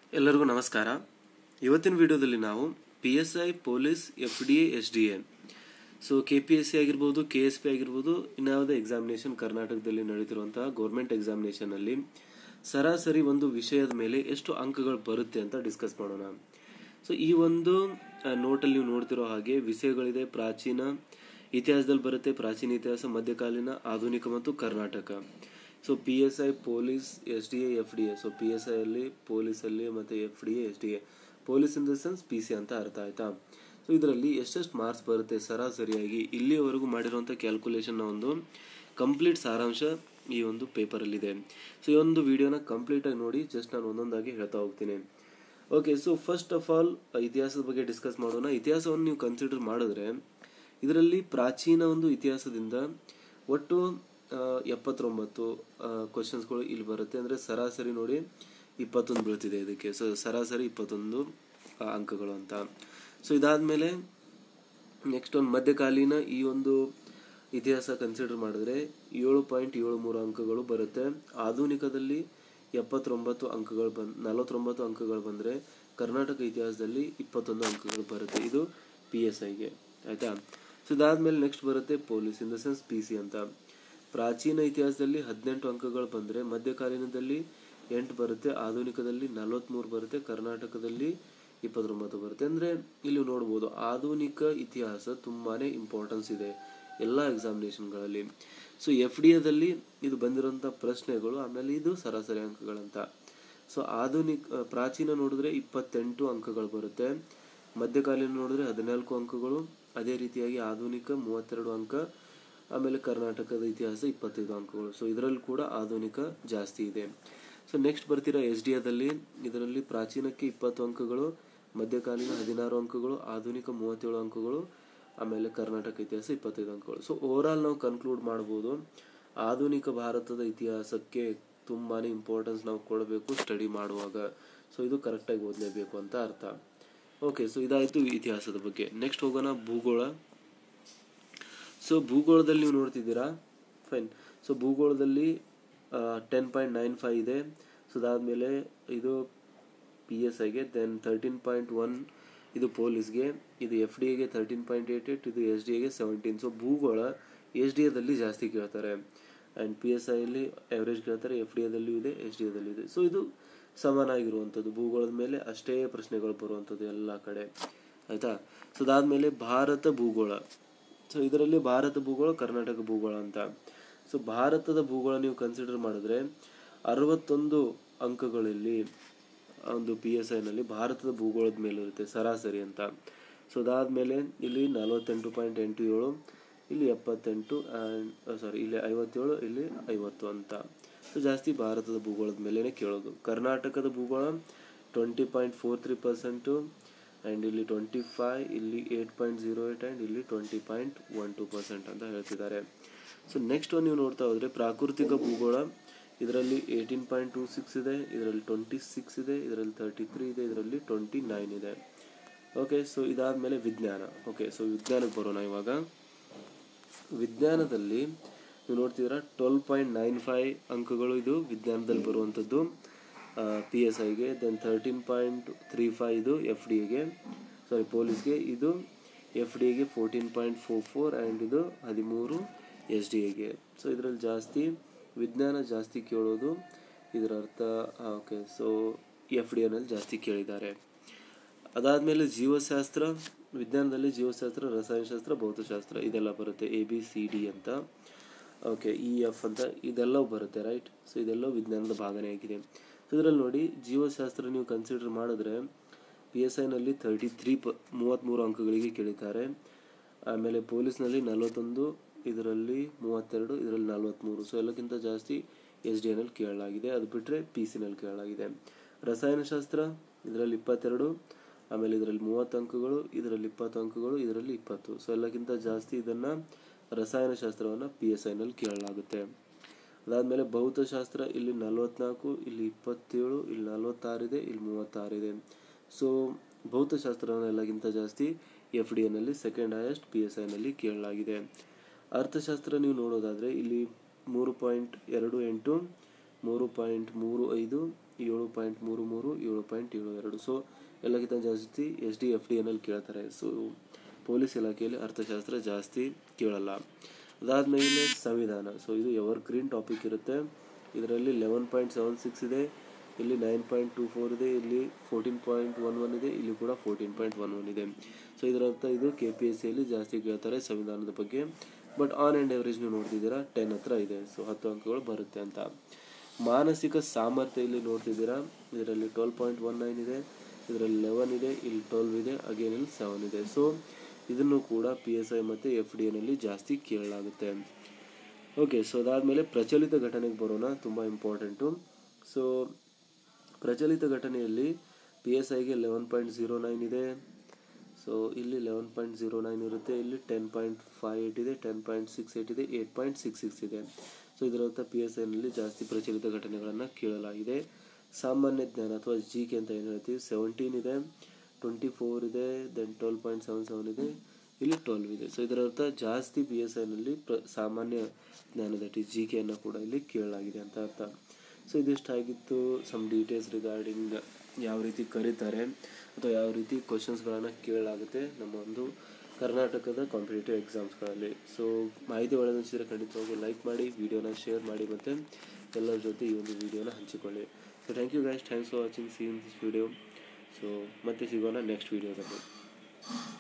ಎಲ್ಲರಿಗೂ ನಮಸ್ಕಾರ ಇವತ್ತಿನ ವಿಡಿಯೋದಲ್ಲಿ ನಾವು P S I police F D A S D A so K P S C ಆಗಿರ್ಬೋದು ಕೆ ಎಸ್ ಪಿ ಆಗಿರ್ಬೋದು ಇನ್ಯಾವುದೇ ಎಕ್ಸಾಮಿನೇಷನ್ ಕರ್ನಾಟಕದಲ್ಲಿ ನಡೀತಿರುವಂತಹ ಗೌರ್ಮೆಂಟ್ ಎಕ್ಸಾಮಿನೇಷನಲ್ಲಿ ಸರಾಸರಿ ಒಂದು ವಿಷಯದ ಮೇಲೆ ಎಷ್ಟು ಅಂಕಗಳು ಬರುತ್ತೆ ಅಂತ ಡಿಸ್ಕಸ್ ಮಾಡೋಣ ಸೊ ಈ ಒಂದು ನೋಟಲ್ಲಿ ನೀವು ನೋಡ್ತಿರೋ ಹಾಗೆ ವಿಷಯಗಳಿದೆ ಪ್ರಾಚೀನ ಇತಿಹಾಸದಲ್ಲಿ ಬರುತ್ತೆ ಪ್ರಾಚೀನ ಇತಿಹಾಸ ಮಧ್ಯಕಾಲೀನ ಆಧುನಿಕ ಮತ್ತು Karnataka so P S I police S D A F D A so P S I ಅಲ್ಲಿ ಪೊಲೀಸಲ್ಲಿ ಮತ್ತು F D A S D A police in the sense P C ಅಂತ ಅರ್ಥ ಆಯ್ತಾ ಸೊ ಇದರಲ್ಲಿ ಎಷ್ಟೆಷ್ಟು ಮಾರ್ಕ್ಸ್ ಬರುತ್ತೆ ಸರಾಸರಿಯಾಗಿ ಇಲ್ಲಿಯವರೆಗೂ ಮಾಡಿರುವಂಥ ಕ್ಯಾಲ್ಕುಲೇಷನ್ನ ಒಂದು ಕಂಪ್ಲೀಟ್ ಸಾರಾಂಶ ಈ ಒಂದು ಪೇಪರಲ್ಲಿದೆ ಸೊ ಈ ಒಂದು ವಿಡಿಯೋನ ಕಂಪ್ಲೀಟಾಗಿ ನೋಡಿ ಜಸ್ಟ್ ನಾನು ಒಂದೊಂದಾಗಿ ಹೇಳ್ತಾ ಹೋಗ್ತೀನಿ okay so first of all ಇತಿಹಾಸದ ಬಗ್ಗೆ ಡಿಸ್ಕಸ್ ಮಾಡೋಣ ಇತಿಹಾಸವನ್ನು ನೀವು ಕನ್ಸಿಡರ್ ಮಾಡಿದ್ರೆ ಇದರಲ್ಲಿ ಪ್ರಾಚೀನ ಒಂದು ಇತಿಹಾಸದಿಂದ ಒಟ್ಟು ಆ, ಎಪ್ಪತ್ತೊಂಬತ್ತು ಕ್ವಶನ್ಸ್ಗಳು ಇಲ್ಲಿ ಬರುತ್ತೆ ಅಂದರೆ ಸರಾಸರಿ ನೋಡಿ ಇಪ್ಪತ್ತೊಂದು ಬೀಳ್ತಿದೆ ಇದಕ್ಕೆ ಸೊ ಸರಾಸರಿ ಇಪ್ಪತ್ತೊಂದು ಆ, ಅಂಕಗಳು ಅಂತ ಸೊ ಇದಾದಮೇಲೆ ನೆಕ್ಸ್ಟ್ ಒಂದು ಮಧ್ಯಕಾಲೀನ ಈ ಒಂದು ಇತಿಹಾಸ ಕನ್ಸಿಡರ್ ಮಾಡಿದ್ರೆ ಏಳು ಪಾಯಿಂಟ್ ಏಳು ಮೂರು ಅಂಕಗಳು ಬರುತ್ತೆ ಆಧುನಿಕದಲ್ಲಿ ಎಪ್ಪತ್ತೊಂಬತ್ತು ಅಂಕಗಳು ಬಂದ್ ನಲವತ್ತೊಂಬತ್ತು ಅಂಕಗಳು ಬಂದರೆ ಕರ್ನಾಟಕ ಇತಿಹಾಸದಲ್ಲಿ ಇಪ್ಪತ್ತೊಂದು ಅಂಕಗಳು ಬರುತ್ತೆ ಇದು ಪಿ ಎಸ್ ಐಗೆ ಆಯಿತಾ ಸೊ ಇದಾದಮೇಲೆ ನೆಕ್ಸ್ಟ್ ಬರುತ್ತೆ police in the sense P C ಅಂತ ಪ್ರಾಚೀನ ಇತಿಹಾಸದಲ್ಲಿ ಹದಿನೆಂಟು ಅಂಕಗಳು ಬಂದರೆ ಮಧ್ಯಕಾಲೀನದಲ್ಲಿ ಎಂಟು ಬರುತ್ತೆ ಆಧುನಿಕದಲ್ಲಿ ನಲವತ್ತ್ಮೂರು ಬರುತ್ತೆ ಕರ್ನಾಟಕದಲ್ಲಿ ಇಪ್ಪತ್ತೊಂಬತ್ತು ಬರುತ್ತೆ ಅಂದರೆ ಇಲ್ಲಿ ನೋಡ್ಬೋದು ಆಧುನಿಕ ಇತಿಹಾಸ ತುಂಬಾ ಇಂಪಾರ್ಟೆನ್ಸ್ ಇದೆ ಎಲ್ಲ ಎಕ್ಸಾಮಿನೇಷನ್ಗಳಲ್ಲಿ ಸೊ ಎಫ್ ಡಿ ಎದಲ್ಲಿ ಇದು ಬಂದಿರೋಂಥ ಪ್ರಶ್ನೆಗಳು ಆಮೇಲೆ ಇದು ಸರಾಸರಿ ಅಂಕಗಳಂತ ಸೊ ಆಧುನಿಕ ಆ, ಪ್ರಾಚೀನ ನೋಡಿದ್ರೆ ಇಪ್ಪತ್ತೆಂಟು ಅಂಕಗಳು ಬರುತ್ತೆ ಮಧ್ಯಕಾಲೀನ ನೋಡಿದ್ರೆ ಹದಿನಾಲ್ಕು ಅಂಕಗಳು ಅದೇ ರೀತಿಯಾಗಿ ಆಧುನಿಕ ಮೂವತ್ತೆರಡು ಅಂಕ ಆಮೇಲೆ ಕರ್ನಾಟಕದ ಇತಿಹಾಸ ಇಪ್ಪತ್ತೈದು ಅಂಕಗಳು ಸೊ ಇದರಲ್ಲಿ ಕೂಡ ಆಧುನಿಕ ಜಾಸ್ತಿ ಇದೆ ಸೊ ನೆಕ್ಸ್ಟ್ ಬರ್ತಿರೋ ಎಸ್ ಡಿ ಎದಲ್ಲಿ ಇದರಲ್ಲಿ ಪ್ರಾಚೀನಕ್ಕೆ ಇಪ್ಪತ್ತು ಅಂಕಗಳು ಮಧ್ಯಕಾಲೀನ ಹದಿನಾರು ಅಂಕಗಳು ಆಧುನಿಕ ಮೂವತ್ತೇಳು ಅಂಕಗಳು ಆಮೇಲೆ ಕರ್ನಾಟಕ ಇತಿಹಾಸ ಇಪ್ಪತ್ತೈದು ಅಂಕಗಳು ಸೊ ಓವರಾಲ್ ನಾವು ಕನ್ಕ್ಲೂಡ್ ಮಾಡ್ಬೋದು ಆಧುನಿಕ ಭಾರತದ ಇತಿಹಾಸಕ್ಕೆ ತುಂಬಾ ಇಂಪಾರ್ಟೆನ್ಸ್ ನಾವು ಕೊಡಬೇಕು ಸ್ಟಡಿ ಮಾಡುವಾಗ ಸೊ ಇದು ಕರೆಕ್ಟಾಗಿ ಓದಲೇಬೇಕು ಅಂತ ಅರ್ಥ ಓಕೆ ಸೊ ಇದಾಯಿತು ಇತಿಹಾಸದ ಬಗ್ಗೆ ನೆಕ್ಸ್ಟ್ ಹೋಗೋಣ ಭೂಗೋಳ ಸೊ ಭೂಗೋಳದಲ್ಲಿ ನೀವು ನೋಡ್ತಿದ್ದೀರಾ ಫೈನ್ ಸೊ ಭೂಗೋಳದಲ್ಲಿ ಟೆನ್ ಪಾಯಿಂಟ್ ನೈನ್ ಫೈವ್ ಇದೆ ಸೊ ಅದಾದಮೇಲೆ ಇದು ಪಿ ಎಸ್ ಐಗೆ ದೆನ್ ತರ್ಟೀನ್ ಪಾಯಿಂಟ್ ಒನ್ ಇದು ಪೊಲೀಸ್ಗೆ ಇದು ಎಫ್ ಡಿ ಎಗೆ ತರ್ಟೀನ್ ಪಾಯಿಂಟ್ ಏಟ್ ಏಟ್ ಇದು ಎಸ್ ಡಿ ಎಗೆ ಸೆವೆಂಟೀನ್ ಸೊ ಭೂಗೋಳ ಎಸ್ ಡಿ ಎದಲ್ಲಿ ಜಾಸ್ತಿ ಕೇಳ್ತಾರೆ ಆ್ಯಂಡ್ ಪಿ ಎಸ್ ಐಲಿ ಎವರೇಜ್ ಕೇಳ್ತಾರೆ ಎಫ್ ಡಿ ಎದಲ್ಲೂ ಇದೆ ಎಸ್ ಡಿ ಎದಲ್ಲೂ ಇದೆ ಸೊ ಇದು ಸಮಾನಾಗಿರುವಂಥದ್ದು ಭೂಗೋಳದ ಮೇಲೆ ಅಷ್ಟೇ ಪ್ರಶ್ನೆಗಳು ಬರುವಂಥದ್ದು ಎಲ್ಲ ಕಡೆ ಆಯಿತಾ ಸೊ ಅದಾದಮೇಲೆ ಭಾರತ ಭೂಗೋಳ ಸೊ ಇದರಲ್ಲಿ ಭಾರತ ಭೂಗೋಳ ಕರ್ನಾಟಕ ಭೂಗೋಳ ಅಂತ ಸೊ ಭಾರತದ ಭೂಗೋಳ ನೀವು ಕನ್ಸಿಡರ್ ಮಾಡಿದ್ರೆ ಅರವತ್ತೊಂದು ಅಂಕಗಳಲ್ಲಿ ಒಂದು ಪಿ ಎಸ್ ಐನಲ್ಲಿ ಭಾರತದ ಭೂಗೋಳದ ಮೇಲೆ ಇರುತ್ತೆ ಸರಾಸರಿ ಅಂತ ಸೊ ಅದಾದಮೇಲೆ ಇಲ್ಲಿ ನಲವತ್ತೆಂಟು ಪಾಯಿಂಟ್ ಎಂಟು ಏಳು ಇಲ್ಲಿ ಎಪ್ಪತ್ತೆಂಟು ಆ್ಯಂಡ್ ಸಾರಿ ಇಲ್ಲಿ ಐವತ್ತೇಳು ಇಲ್ಲಿ ಐವತ್ತು ಅಂತ ಸೊ ಜಾಸ್ತಿ ಭಾರತದ ಭೂಗೋಳದ ಮೇಲೇ ಕೇಳೋದು ಕರ್ನಾಟಕದ ಭೂಗೋಳ twenty point four three percent and ಇಲ್ಲಿ ಟ್ವೆಂಟಿ ಫೈವ್ ಇಲ್ಲಿ eight point zero eight and ಇಲ್ಲಿ twenty point one two percent ಅಂತ ಹೇಳ್ತಿದ್ದಾರೆ ಸೊ ನೆಕ್ಸ್ಟ್ ಒಂದು ನೀವು ನೋಡ್ತಾ ಹೋದರೆ ಪ್ರಾಕೃತಿಕ ಭೂಗೋಳ ಇದರಲ್ಲಿ ಏಯ್ಟೀನ್ ಪಾಯಿಂಟ್ ಟೂ ಸಿಕ್ಸ್ ಇದೆ ಇದರಲ್ಲಿ ಟ್ವೆಂಟಿ ಸಿಕ್ಸ್ ಇದೆ ಇದರಲ್ಲಿ ತರ್ಟಿ ತ್ರೀ ಇದೆ ಇದರಲ್ಲಿ ಟ್ವೆಂಟಿ ನೈನ್ ಇದೆ ಓಕೆ ಸೊ ಇದಾದಮೇಲೆ ವಿಜ್ಞಾನ ಓಕೆ ಸೊ ವಿಜ್ಞಾನಕ್ಕೆ ಬರೋಣ ಇವಾಗ ವಿಜ್ಞಾನದಲ್ಲಿ ನೀವು ನೋಡ್ತಿದ್ದೀರಾ ಟ್ವೆಲ್ ಪಾಯಿಂಟ್ ನೈನ್ ಫೈವ್ ಅಂಕಗಳು ಇದು ವಿಜ್ಞಾನದಲ್ಲಿ ಬರುವಂಥದ್ದು ಪಿ ಎಸ್ ಐಗೆ then thirteen point three five ಇದು ಎಫ್ ಡಿ ಎಗೆ ಸಾರಿ ಪೊಲೀಸ್ಗೆ ಇದು ಎಫ್ ಡಿ ಎಗೆ fourteen point four four and ಇದು ಹದಿಮೂರು ಎಸ್ ಡಿ ಎಗೆ ಸೊ ಇದರಲ್ಲಿ ಜಾಸ್ತಿ ವಿಜ್ಞಾನ ಜಾಸ್ತಿ ಕೇಳೋದು ಇದರ ಅರ್ಥ ಓಕೆ ಸೊ ಎಫ್ ಡಿ ಎನಲ್ಲಿ ಜಾಸ್ತಿ ಕೇಳಿದ್ದಾರೆ ಅದಾದಮೇಲೆ ಜೀವಶಾಸ್ತ್ರ ವಿಜ್ಞಾನದಲ್ಲಿ ಜೀವಶಾಸ್ತ್ರ ರಸಾಯನಶಾಸ್ತ್ರ ಭೌತಶಾಸ್ತ್ರ ಇದೆಲ್ಲ ಬರುತ್ತೆ ಎ ಬಿ ಸಿ ಡಿ ಅಂತ ಓಕೆ ಇ ಎಫ್ ಅಂತ ಇದೆಲ್ಲವೂ ಬರುತ್ತೆ ರೈಟ್ ಸೊ ಇದೆಲ್ಲ ವಿಜ್ಞಾನದ ಭಾಗನೇ ಆಗಿದೆ ಸೊ ಇದರಲ್ಲಿ ನೋಡಿ ಜೀವಶಾಸ್ತ್ರ ನೀವು ಕನ್ಸಿಡರ್ ಮಾಡಿದ್ರೆ ಪಿ ಎಸ್ ಐನಲ್ಲಿ ತರ್ಟಿ ತ್ರೀ ಪ ಮೂವತ್ತ್ಮೂರು ಅಂಕಗಳಿಗೆ ಕೇಳಿದ್ದಾರೆ ಆಮೇಲೆ ಪೊಲೀಸ್ನಲ್ಲಿ ನಲವತ್ತೊಂದು ಇದರಲ್ಲಿ ಮೂವತ್ತೆರಡು ಇದರಲ್ಲಿ ನಲವತ್ತ್ಮೂರು ಸೊ ಎಲ್ಲಕ್ಕಿಂತ ಜಾಸ್ತಿ ಎಸ್ ಡಿ ಎನಲ್ಲಿ ಕೇಳಲಾಗಿದೆ ಅದು ಬಿಟ್ಟರೆ ಪಿ ಸಿನಲ್ಲಿ ಕೇಳಲಾಗಿದೆ ರಸಾಯನಶಾಸ್ತ್ರ ಇದರಲ್ಲಿ ಇಪ್ಪತ್ತೆರಡು ಆಮೇಲೆ ಇದರಲ್ಲಿ ಮೂವತ್ತು ಅಂಕಗಳು ಇದರಲ್ಲಿ ಇಪ್ಪತ್ತು ಅಂಕಗಳು ಇದರಲ್ಲಿ ಇಪ್ಪತ್ತು ಸೊ ಎಲ್ಲಕ್ಕಿಂತ ಜಾಸ್ತಿ ಇದನ್ನು ರಸಾಯನಶಾಸ್ತ್ರವನ್ನು ಪಿ ಎಸ್ ಐನಲ್ಲಿ ಕೇಳಲಾಗುತ್ತೆ ಅದಾದಮೇಲೆ ಭೌತಶಾಸ್ತ್ರ ಇಲ್ಲಿ ನಲವತ್ನಾಲ್ಕು ಇಲ್ಲಿ ಇಪ್ಪತ್ತೇಳು ಇಲ್ಲಿ ನಲವತ್ತಾರಿದೆ ಇಲ್ಲಿ ಮೂವತ್ತಾರಿದೆ ಸೊ ಭೌತಶಾಸ್ತ್ರವನ್ನು ಎಲ್ಲಕ್ಕಿಂತ ಜಾಸ್ತಿ ಎಫ್ ಡಿ ಎನಲ್ಲಿ ಸೆಕೆಂಡ್ ಹೈಯೆಸ್ಟ್ ಪಿ ಎಸ್ ಐನಲ್ಲಿ ಕೇಳಲಾಗಿದೆ ಅರ್ಥಶಾಸ್ತ್ರ ನೀವು ನೋಡೋದಾದರೆ ಇಲ್ಲಿ ಮೂರು ಪಾಯಿಂಟ್ ಎರಡು ಎಂಟು ಮೂರು ಪಾಯಿಂಟ್ ಮೂರು ಐದು ಏಳು ಪಾಯಿಂಟ್ ಮೂರು ಮೂರು ಏಳು ಪಾಯಿಂಟ್ ಏಳು ಎರಡು ಸೊ ಎಲ್ಲಕ್ಕಿಂತ ಜಾಸ್ತಿ ಎಸ್ ಡಿ ಎಫ್ ಡಿ ಎನ್ನಲ್ಲಿ ಕೇಳ್ತಾರೆ ಸೊ ಪೊಲೀಸ್ ಇಲಾಖೆಯಲ್ಲಿ ಅರ್ಥಶಾಸ್ತ್ರ ಜಾಸ್ತಿ ಕೇಳಲ್ಲ ಅದಾದಮೇಲೆ ಸಂವಿಧಾನ ಸೊ ಇದು ಎವರ್ ಗ್ರೀನ್ ಟಾಪಿಕ್ ಇರುತ್ತೆ ಇದರಲ್ಲಿ ಲೆವೆನ್ ಪಾಯಿಂಟ್ ಸೆವೆನ್ ಸಿಕ್ಸ್ ಇದೆ ಇಲ್ಲಿ ನೈನ್ ಪಾಯಿಂಟ್ ಟೂ ಫೋರ್ ಇದೆ ಇಲ್ಲಿ ಫೋರ್ಟೀನ್ ಪಾಯಿಂಟ್ ಒನ್ ಒನ್ ಇದೆ ಇಲ್ಲಿ ಕೂಡ ಫೋರ್ಟೀನ್ ಪಾಯಿಂಟ್ ಒನ್ ಒನ್ ಇದೆ ಸೊ ಇದರರ್ಥ ಇದು ಕೆ ಪಿ ಎಸ್ ಸಿಯಲ್ಲಿ ಜಾಸ್ತಿ ಕೇಳ್ತಾರೆ ಸಂವಿಧಾನದ ಬಗ್ಗೆ ಬಟ್ ಆನ್ ಆ್ಯಂಡ್ ಎವರೇಜ್ ನೀವು ನೋಡ್ತಿದ್ದೀರಾ ಟೆನ್ ಹತ್ರ ಇದೆ ಸೊ ಹತ್ತು ಅಂಕಗಳು ಬರುತ್ತೆ ಅಂತ ಮಾನಸಿಕ ಸಾಮರ್ಥ್ಯ ಇಲ್ಲಿ ನೋಡ್ತಿದ್ದೀರಾ ಇದರಲ್ಲಿ ಟ್ವೆಲ್ ಪಾಯಿಂಟ್ ಒನ್ ನೈನ್ ಇದೆ ಇದರಲ್ಲಿ ಲೆವೆನ್ ಇದೆ ಇಲ್ಲಿ ಟ್ವೆಲ್ವ್ ಇದೆ ಅಗೇನ್ ಇಲ್ಲಿ ಸೆವೆನ್ ಇದೆ ಸೊ ಇದನ್ನು ಕೂಡ ಪಿ ಎಸ್ ಐ ಮತ್ತು ಎಫ್ ಡಿ ಎನಲ್ಲಿ ಜಾಸ್ತಿ ಕೇಳಲಾಗುತ್ತೆ ಓಕೆ ಸೊ ಅದಾದಮೇಲೆ ಪ್ರಚಲಿತ ಘಟನೆಗೆ ಬರೋಣ ತುಂಬ ಇಂಪಾರ್ಟೆಂಟು ಸೊ ಪ್ರಚಲಿತ ಘಟನೆಯಲ್ಲಿ ಪಿ ಎಸ್ ಐಗೆ ಲೆವೆನ್ ಪಾಯಿಂಟ್ ಝೀರೋ ನೈನ್ ಇದೆ ಸೊ ಇಲ್ಲಿ ಲೆವೆನ್ ಪಾಯಿಂಟ್ ಝೀರೋ ನೈನ್ ಇರುತ್ತೆ ಇಲ್ಲಿ ಟೆನ್ ಪಾಯಿಂಟ್ ಫೈವ್ ಏಯ್ಟ್ ಇದೆ ಟೆನ್ ಪಾಯಿಂಟ್ ಸಿಕ್ಸ್ ಏಯ್ಟ್ ಇದೆ ಏಯ್ಟ್ ಪಾಯಿಂಟ್ ಸಿಕ್ಸ್ ಸಿಕ್ಸ್ ಇದೆ ಸೊ ಇದರರ್ಥ ಪಿ ಎಸ್ ಐನಲ್ಲಿ ಜಾಸ್ತಿ ಪ್ರಚಲಿತ ಘಟನೆಗಳನ್ನು ಕೇಳಲಾಗಿದೆ ಸಾಮಾನ್ಯ ಜ್ಞಾನ ಅಥವಾ ಜಿ ಕೆ ಅಂತ ಏನು ಹೇಳ್ತೀವಿ ಸೆವೆಂಟೀನ್ ಇದೆ ಟ್ವೆಂಟಿ ಫೋರ್ ಇದೆ then twelve point seven seven ಇದೆ ಇಲ್ಲಿ ಟ್ವೆಲ್ವ್ ಇದೆ ಸೊ ಇದರರ್ಥ ಜಾಸ್ತಿ ಪಿ ಎಸ್ ಐನಲ್ಲಿ ಪ್ರ ಸಾಮಾನ್ಯ ಜ್ಞಾನ ದಟ್ ಈ ಜಿ ಕೆಯನ್ನು ಕೂಡ ಇಲ್ಲಿ ಕೇಳಲಾಗಿದೆ ಅಂತ ಅರ್ಥ ಸೊ ಇದಿಷ್ಟಾಗಿತ್ತು ಸಮ್ ಡೀಟೇಲ್ಸ್ ರಿಗಾರ್ಡಿಂಗ್ ಯಾವ ರೀತಿ ಕರೀತಾರೆ ಅಥವಾ ಯಾವ ರೀತಿ ಕ್ವಶನ್ಸ್ಗಳನ್ನು ಕೇಳಲಾಗುತ್ತೆ ನಮ್ಮ ಒಂದು ಕರ್ನಾಟಕದ ಕಾಂಪಿಟೇಟಿವ್ ಎಕ್ಸಾಮ್ಸ್ಗಳಲ್ಲಿ ಸೊ ಮಾಹಿತಿ ಒಳ್ಳೆಯದಿಸಿದರೆ ಖಂಡಿತವಾಗೂ ಲೈಕ್ ಮಾಡಿ ವಿಡಿಯೋನ ಶೇರ್ ಮಾಡಿ ಮತ್ತು ಎಲ್ಲರ ಜೊತೆ ಈ ಒಂದು ವಿಡಿಯೋನ ಹಂಚಿಕೊಳ್ಳಿ so thank you guys thanks for watching see in this video so ಮತ್ತೆ ಸಿಗೋಣ ನೆಕ್ಸ್ಟ್ ವಿಡಿಯೋದಲ್ಲಿ